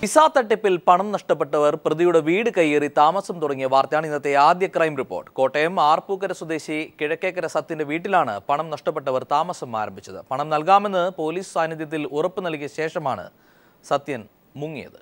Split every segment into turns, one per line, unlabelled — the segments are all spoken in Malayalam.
വിസ തട്ടിപ്പിൽ പണം നഷ്ടപ്പെട്ടവർ പ്രതിയുടെ വീട് കയ്യേറി താമസം തുടങ്ങിയ വാർത്തയാണ് ഇന്നത്തെ ആദ്യ ക്രൈം റിപ്പോർട്ട് കോട്ടയം ആർപ്പൂക്കര സ്വദേശി കിഴക്കേക്കര സത്യന്റെ വീട്ടിലാണ് പണം നഷ്ടപ്പെട്ടവർ താമസം ആരംഭിച്ചത് പണം നൽകാമെന്ന് പോലീസ് സാന്നിധ്യത്തിൽ ഉറപ്പ് നൽകിയ ശേഷമാണ് സത്യൻ മുങ്ങിയത്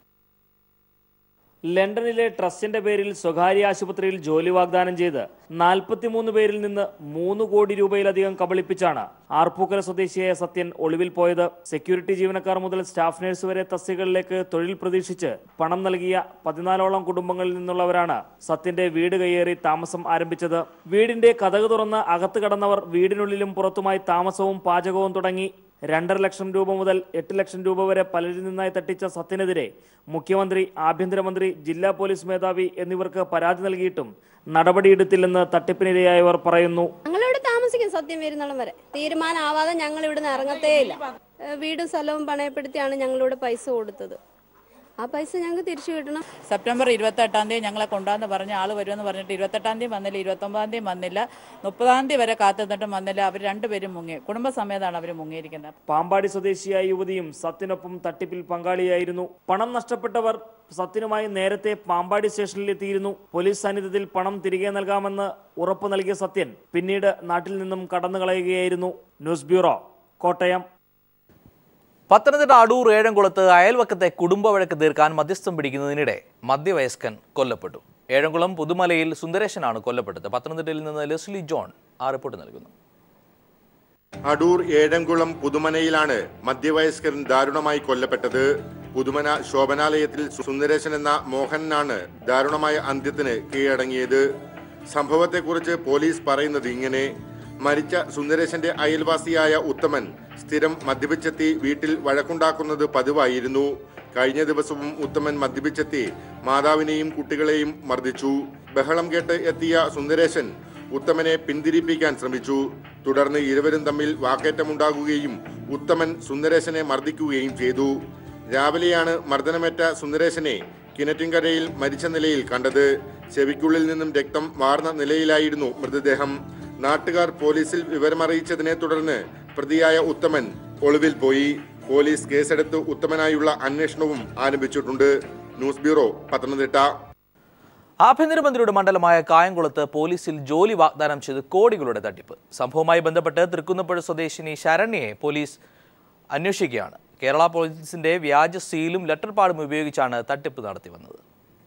ലണ്ടനിലെ ട്രസ്റ്റിന്റെ പേരിൽ സ്വകാര്യ ആശുപത്രിയിൽ ജോലി വാഗ്ദാനം ചെയ്ത് നാൽപ്പത്തിമൂന്ന് പേരിൽ നിന്ന് മൂന്ന് കോടി രൂപയിലധികം കബളിപ്പിച്ചാണ് ആർപ്പൂക്കര സ്വദേശിയായ സത്യൻ ഒളിവിൽ പോയത് സെക്യൂരിറ്റി ജീവനക്കാർ മുതൽ സ്റ്റാഫ് നഴ്സ് വരെ തസ്തികകളിലേക്ക് തൊഴിൽ പ്രതീക്ഷിച്ച് പണം നൽകിയ പതിനാലോളം കുടുംബങ്ങളിൽ നിന്നുള്ളവരാണ് സത്യന്റെ വീട് കയ്യേറി താമസം ആരംഭിച്ചത് വീടിന്റെ കഥക് തുറന്ന് അകത്ത് കടന്നവർ വീടിനുള്ളിലും പുറത്തുമായി താമസവും പാചകവും തുടങ്ങി രണ്ടര ലക്ഷം രൂപ മുതൽ എട്ട് ലക്ഷം രൂപ വരെ പലരിൽ നിന്നായി തട്ടിച്ച സത്യനെതിരെ മുഖ്യമന്ത്രി ആഭ്യന്തരമന്ത്രി ജില്ലാ പോലീസ് മേധാവി എന്നിവർക്ക് പരാതി നൽകിയിട്ടും നടപടിയെടുത്തില്ലെന്ന് തട്ടിപ്പിനിരയായവർ പറയുന്നു
ഞങ്ങളിവിടെ താമസിക്കും സത്യം വരുന്നോളം വരെ തീരുമാനമാവാതെ ഞങ്ങൾ ഇവിടുന്ന് ഇറങ്ങത്തേയില്ല ഏഹ് വീടും സ്ഥലവും പണയപ്പെടുത്തിയാണ് ഞങ്ങളിവിടെ പൈസ കൊടുത്തത് ആ പൈസ ഞങ്ങൾക്ക് തിരിച്ചു കിട്ടണം
സെപ്റ്റംബർ ഇരുപത്തെട്ടാം തീയതി ഞങ്ങളെ കൊണ്ടുവന്ന് പറഞ്ഞ ആൾ വരുമെന്ന് പറഞ്ഞിട്ട് ഇരുപത്തെട്ടാം തീയതി വന്നില്ല ഇരുപത്തൊമ്പതാം തീയതി വന്നില്ല മുപ്പതാം തീയതി വരെ കാത്തുനിന്നിട്ടും വന്നില്ല അവർ രണ്ടുപേരും മുങ്ങി കുടുംബസമേതാണ് അവർ മുങ്ങിയിരിക്കുന്നത്
പാമ്പാടി സ്വദേശിയായ യുവതിയും സത്യനൊപ്പം തട്ടിപ്പിൽ പങ്കാളിയായിരുന്നു പണം നഷ്ടപ്പെട്ടവർ സത്യനുമായി നേരത്തെ പാമ്പാടി സ്റ്റേഷനിൽ എത്തിയിരുന്നു പോലീസ് സാന്നിധ്യത്തിൽ പണം തിരികെ നൽകാമെന്ന് ഉറപ്പ് നൽകിയ സത്യൻ പിന്നീട് നാട്ടിൽ നിന്നും കടന്നു കളയുകയായിരുന്നു ന്യൂസ് ബ്യൂറോ കോട്ടയം
പത്തനംതിട്ട അടൂർ ഏഴംകുളത്ത് അയൽവക്കത്തെ കുടുംബ വഴക്ക് തീർക്കാൻ മധ്യസ്ഥം പിടിക്കുന്നതിനിടെ മധ്യവയസ്കൻ കൊല്ലപ്പെട്ടു ഏഴംകുളം പുതുമലയിൽ സുന്ദരേശനാണ് കൊല്ലപ്പെട്ടത് പത്തനംതിട്ടയിൽ നിന്ന് ലെസ്ലി ജോൺ ആ റിപ്പോർട്ട് നൽകുന്നു
അടൂർ ഏഴംകുളം പുതുമനയിലാണ് മധ്യവയസ്കരൻ ദാരുണമായി കൊല്ലപ്പെട്ടത് പുതുമന ശോഭനാലയത്തിൽ സുന്ദരേശൻ എന്ന മോഹനനാണ് ദാരുണമായ അന്ത്യത്തിന് കീഴടങ്ങിയത് സംഭവത്തെക്കുറിച്ച് പോലീസ് പറയുന്നത് ഇങ്ങനെ മരിച്ച സുന്ദരേശന്റെ അയൽവാസിയായ ഉത്തമൻ സ്ഥിരം മദ്യപിച്ചെത്തി വീട്ടിൽ വഴക്കുണ്ടാക്കുന്നത് പതിവായിരുന്നു കഴിഞ്ഞ ദിവസവും ഉത്തമൻ മദ്യപിച്ചെത്തി മാതാവിനെയും കുട്ടികളെയും മർദ്ദിച്ചു ബഹളം കേട്ട് എത്തിയ സുന്ദരേശൻ ഉത്തമനെ പിന്തിരിപ്പിക്കാൻ ശ്രമിച്ചു തുടർന്ന് ഇരുവരും തമ്മിൽ വാക്കേറ്റമുണ്ടാകുകയും ഉത്തമൻ സുന്ദരേശനെ മർദ്ദിക്കുകയും ചെയ്തു രാവിലെയാണ് മർദ്ദനമേറ്റ സുന്ദരേശനെ കിണറ്റിൻകരയിൽ മരിച്ച നിലയിൽ കണ്ടത് ചെവിക്കുള്ളിൽ നിന്നും രക്തം വാർന്ന നിലയിലായിരുന്നു മൃതദേഹം നാട്ടുകാർ പോലീസിൽ വിവരമറിയിച്ചതിനെ തുടർന്ന് പ്രതിയായ ഉത്തമൻ ഒളിവിൽ പോയി പോലീസ് കേസെടുത്ത് ഉത്തമനായുള്ള അന്വേഷണവും ആരംഭിച്ചിട്ടുണ്ട് ന്യൂസ് ബ്യൂറോ പത്തനംതിട്ട
ആഭ്യന്തരമന്ത്രിയുടെ മണ്ഡലമായ കായംകുളത്ത് പോലീസിൽ ജോലി വാഗ്ദാനം ചെയ്ത് കോടികളുടെ തട്ടിപ്പ് സംഭവവുമായി ബന്ധപ്പെട്ട് തൃക്കുന്നപ്പുഴ സ്വദേശിനി ശരണ്യയെ പോലീസ് അന്വേഷിക്കുകയാണ് കേരള പോലീസിന്റെ വ്യാജ സീലും ലെറ്റർ പാഡും ഉപയോഗിച്ചാണ് തട്ടിപ്പ് നടത്തി വന്നത്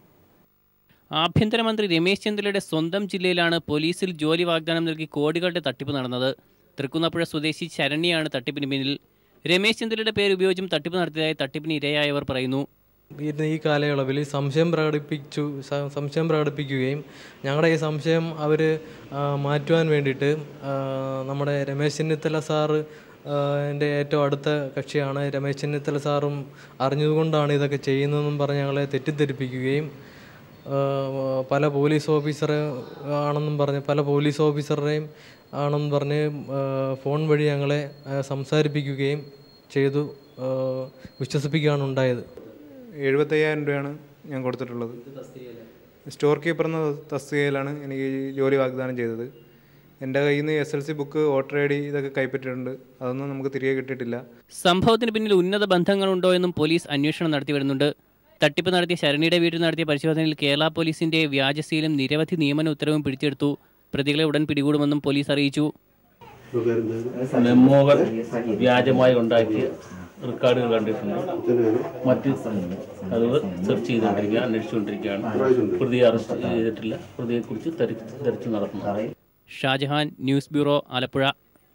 ആഭ്യന്തരമന്ത്രി രമേശ് ചെന്നിത്തലയുടെ സ്വന്തം ജില്ലയിലാണ് പോലീസിൽ ജോലി വാഗ്ദാനം നൽകി കോടികളുടെ തട്ടിപ്പ് നടന്നത് തൃക്കുന്നപ്പുഴ സ്വദേശി ശരണ്യയാണ് തട്ടിപ്പിന് പിന്നിൽ രമേശ് ചെന്നിത്തലയുടെ പേര് ഉപയോഗിച്ചും തട്ടിപ്പ് നടത്തിയതായി തട്ടിപ്പിന് ഇരയായവർ പറയുന്നു
ഈ ഈ കാലയളവിൽ സംശയം പ്രകടിപ്പിച്ചു സ- സംശയം പ്രകടിപ്പിക്കുകയും ഞങ്ങളുടെ ഈ സംശയം അവർ മാറ്റുവാൻ വേണ്ടിയിട്ട് ആ, നമ്മുടെ രമേശ് ചെന്നിത്തല സാറ് ആ, എൻ്റെ ഏറ്റവും അടുത്ത കക്ഷിയാണ് രമേശ് ചെന്നിത്തല സാറും അറിഞ്ഞതുകൊണ്ടാണ് ഇതൊക്കെ ചെയ്യുന്നതെന്നും പറഞ്ഞ് ഞങ്ങളെ തെറ്റിദ്ധരിപ്പിക്കുകയും ആ, പല പോലീസ് ഓഫീസർ ആണെന്നും പറഞ്ഞ് പല പോലീസ് ഓഫീസറുടെയും ആണെന്ന് പറഞ്ഞ് ആ, ഫോൺ വഴി ഞങ്ങളെ ആ, സംസാരിപ്പിക്കുകയും ചെയ്തു ആ, വിശ്വസിപ്പിക്കുകയാണ് ഉണ്ടായത്
എഴുപത്തയ്യായിരം രൂപയാണ് ഞാൻ കൊടുത്തിട്ടുള്ളത് സ്റ്റോർ കീപ്പർ എന്ന തസ്തികയിലാണ് എനിക്ക് ഈ ജോലി വാഗ്ദാനം ചെയ്തത് എൻ്റെ കയ്യിൽ നിന്ന് S L C book voter I D ഇതൊക്കെ കൈപ്പറ്റിയിട്ടുണ്ട് അതൊന്നും നമുക്ക് തിരികെ കിട്ടിയിട്ടില്ല
സംഭവത്തിന് പിന്നിൽ ഉന്നത ബന്ധങ്ങളുണ്ടോ എന്നും പോലീസ് അന്വേഷണം നടത്തി വരുന്നുണ്ട് തട്ടിപ്പ് നടത്തിയ ശരണിയുടെ വീട്ടിൽ നടത്തിയ പരിശോധനയിൽ കേരള പോലീസിന്റെ വ്യാജസീലും നിരവധി നിയമന ഉത്തരവും പിടിച്ചെടുത്തു പ്രതികളെ ഉടൻ പിടികൂടുമെന്നും പോലീസ് അറിയിച്ചു
മെമ്മോകൾ വ്യാജമായി ഉണ്ടാക്കിയ റെക്കോർഡുകൾ കണ്ടിട്ടുണ്ട് മറ്റ് അത് സെർച്ച് ചെയ്തുകൊണ്ടിരിക്കുക അന്വേഷിച്ചുകൊണ്ടിരിക്കുകയാണ് പ്രതിയെ അറസ്റ്റ് ചെയ്തിട്ടില്ല പ്രതിയെക്കുറിച്ച് തെരച്ചിൽ തെരച്ചിൽ നടത്തുന്നു
Shajahan news bureau Alappuzha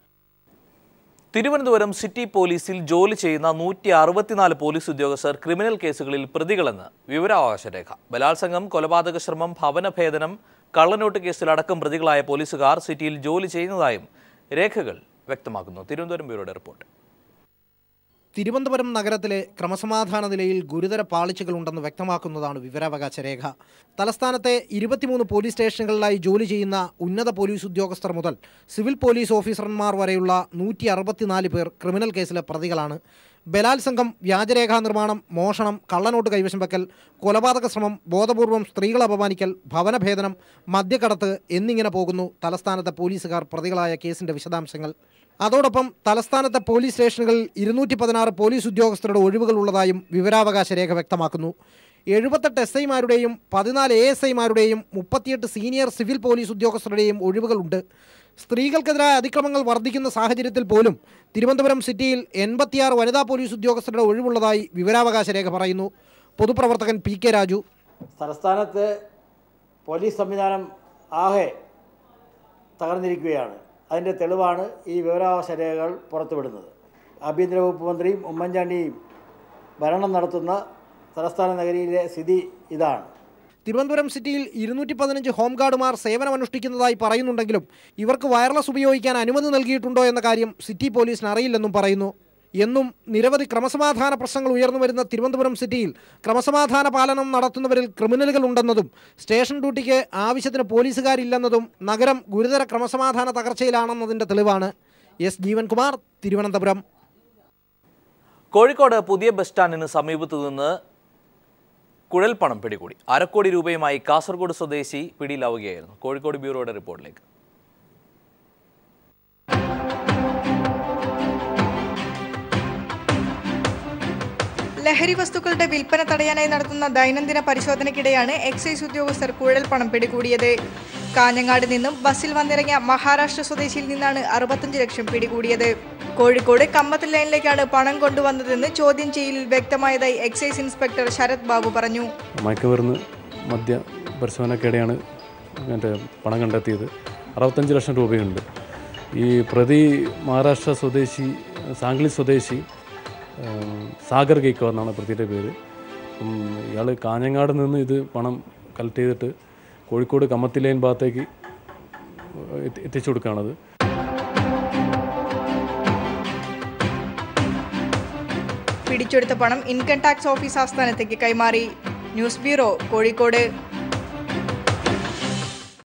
Thiruvananthapuram city പോലീസിൽ ജോലി ചെയ്യുന്ന നൂറ്റി അറുപത്തിനാല് പോലീസ് ഉദ്യോഗസ്ഥർ ക്രിമിനൽ കേസുകളിൽ പ്രതികളെന്ന് വിവരാവകാശ രേഖ ബലാത്സംഗം കൊലപാതക ശ്രമം ഭവനഭേദനം കള്ളനോട്ട് കേസിലടക്കം പ്രതികളായ പോലീസുകാർ സിറ്റിയിൽ ജോലി ചെയ്യുന്നതായും രേഖകൾ വ്യക്തമാക്കുന്നു തിരുവനന്തപുരം ബ്യൂറോയുടെ റിപ്പോർട്ട്
തിരുവനന്തപുരം നഗരത്തിലെ ക്രമസമാധാന നിലയിൽ ഗുരുതര പാളിച്ചകളുണ്ടെന്ന് വ്യക്തമാക്കുന്നതാണ് വിവരാവകാശ രേഖ തലസ്ഥാനത്തെ ഇരുപത്തിമൂന്ന് പോലീസ് സ്റ്റേഷനുകളിലായി ജോലി ചെയ്യുന്ന ഉന്നത പോലീസ് ഉദ്യോഗസ്ഥർ മുതൽ സിവിൽ പോലീസ് ഓഫീസർമാർ വരെയുള്ള നൂറ്റി അറുപത്തിനാല് പേർ ക്രിമിനൽ കേസിലെ പ്രതികളാണ് ബലാത്സംഗം വ്യാജരേഖാ നിർമ്മാണം മോഷണം കള്ളനോട്ട് കൈവശം വെക്കൽ കൊലപാതക ശ്രമം ബോധപൂർവം സ്ത്രീകളെ അപമാനിക്കൽ ഭവനഭേദനം മദ്യക്കടത്ത് എന്നിങ്ങനെ പോകുന്നു തലസ്ഥാനത്തെ പോലീസുകാർ പ്രതികളായ കേസിന്റെ വിശദാംശങ്ങൾ അതോടൊപ്പം തലസ്ഥാനത്തെ പോലീസ് സ്റ്റേഷനുകളിൽ ഇരുന്നൂറ്റി പതിനാറ് പോലീസ് ഉദ്യോഗസ്ഥരുടെ ഒഴിവുകൾ ഉള്ളതായും വിവരാവകാശ രേഖ വ്യക്തമാക്കുന്നു എഴുപത്തെട്ട് എസ് ഐമാരുടെയും പതിനാല് എ എസ് ഐമാരുടെയും മുപ്പത്തിയെട്ട് സീനിയർ സിവിൽ പോലീസ് ഉദ്യോഗസ്ഥരുടെയും ഒഴിവുകളുണ്ട് സ്ത്രീകൾക്കെതിരായ അതിക്രമങ്ങൾ വർദ്ധിക്കുന്ന സാഹചര്യത്തിൽ പോലും തിരുവനന്തപുരം സിറ്റിയിൽ എൺപത്തിയാറ് വനിതാ പോലീസ് ഉദ്യോഗസ്ഥരുടെ ഒഴിവുള്ളതായി വിവരാവകാശ രേഖ പറയുന്നു പൊതുപ്രവർത്തകൻ പി കെ രാജു
തലസ്ഥാനത്ത് പോലീസ് സംവിധാനം ആകെ തകർന്നിരിക്കുകയാണ് അതിൻ്റെ തെളിവാണ് ഈ വിവരാവകാശ രേഖകൾ പുറത്തുവിടുന്നത് ആഭ്യന്തര വകുപ്പ് മന്ത്രിയും ഉമ്മൻചാണ്ടിയും ഭരണം നടത്തുന്ന തലസ്ഥാന നഗരിയിലെ സ്ഥിതി ഇതാണ്
തിരുവനന്തപുരം സിറ്റിയിൽ ഇരുന്നൂറ്റി പതിനഞ്ച് ഹോംഗാർഡുമാർ സേവനമനുഷ്ഠിക്കുന്നതായി പറയുന്നുണ്ടെങ്കിലും ഇവർക്ക് വയർലെസ് ഉപയോഗിക്കാൻ അനുമതി നൽകിയിട്ടുണ്ടോ എന്ന കാര്യം സിറ്റി പോലീസിന് അറിയില്ലെന്നും പറയുന്നു എന്നും നിരവധി ക്രമസമാധാന പ്രശ്നങ്ങൾ ഉയർന്നു വരുന്ന തിരുവനന്തപുരം സിറ്റിയിൽ ക്രമസമാധാന പാലനം നടത്തുന്നവരിൽ ക്രിമിനലുകൾ ഉണ്ടെന്നതും സ്റ്റേഷൻ ഡ്യൂട്ടിക്ക് ആവശ്യത്തിന് പോലീസുകാരില്ലെന്നതും നഗരം ഗുരുതര ക്രമസമാധാന തകർച്ചയിലാണെന്നതിൻ്റെ തെളിവാണ് എസ് ജീവൻകുമാർ തിരുവനന്തപുരം
കോഴിക്കോട് പുതിയ ബസ് സ്റ്റാൻഡിന് സമീപത്തു നിന്ന് കുഴൽപ്പണം പിടികൂടി അരക്കോടി രൂപയുമായി കാസർഗോഡ് സ്വദേശി പിടിയിലാവുകയായിരുന്നു കോഴിക്കോട് ബ്യൂറോയുടെ റിപ്പോർട്ടിലേക്ക്
ലഹരി വസ്തുക്കളുടെ വിൽപ്പന തടയാനായി നടത്തുന്ന ദൈനംദിന പരിശോധനയ്ക്കിടെയാണ് എക്സൈസ് ഉദ്യോഗസ്ഥർ കുഴൽപ്പണം പിടികൂടിയത് കാഞ്ഞങ്ങാട് നിന്നും ബസ്സിൽ വന്നിറങ്ങിയ മഹാരാഷ്ട്ര സ്വദേശിയിൽ നിന്നാണ് അറുപത്തഞ്ച് ലക്ഷം പിടികൂടിയത് കോഴിക്കോട് കമ്മത്ത് ലൈനിലേക്കാണ് പണം കൊണ്ടുവന്നതെന്ന് ചോദ്യം ചെയ്യലിൽ വ്യക്തമായതായി എക്സൈസ് ഇൻസ്പെക്ടർ ശരത് ബാബു പറഞ്ഞു
മയക്കുമരുന്ന് മദ്യ പരിശോധനക്കിടെയാണ് മറ്റേ പണം കണ്ടെത്തിയത് അറുപത്തഞ്ച് ലക്ഷം രൂപയുണ്ട് ഈ പ്രതി മഹാരാഷ്ട്ര സ്വദേശി സാംഗ്ലി സ്വദേശി ഏം, സാഗർ ഗെയ്ക്കോ എന്നാണ് പ്രതിയുടെ പേര് ഇയാൾ കാഞ്ഞങ്ങാട് നിന്ന് ഇത് പണം കളക്ട് ചെയ്തിട്ട് കോഴിക്കോട് കമ്മത്തി ലൈൻ ഭാഗത്തേക്ക് എത്തി- എത്തിച്ചു കൊടുക്കുകയാണത്
പിടിച്ചെടുത്ത പണം ഇൻകം ടാക്സ് ഓഫീസ് ആസ്ഥാനത്തേക്ക് കൈമാറി ന്യൂസ് ബ്യൂറോ കോഴിക്കോട്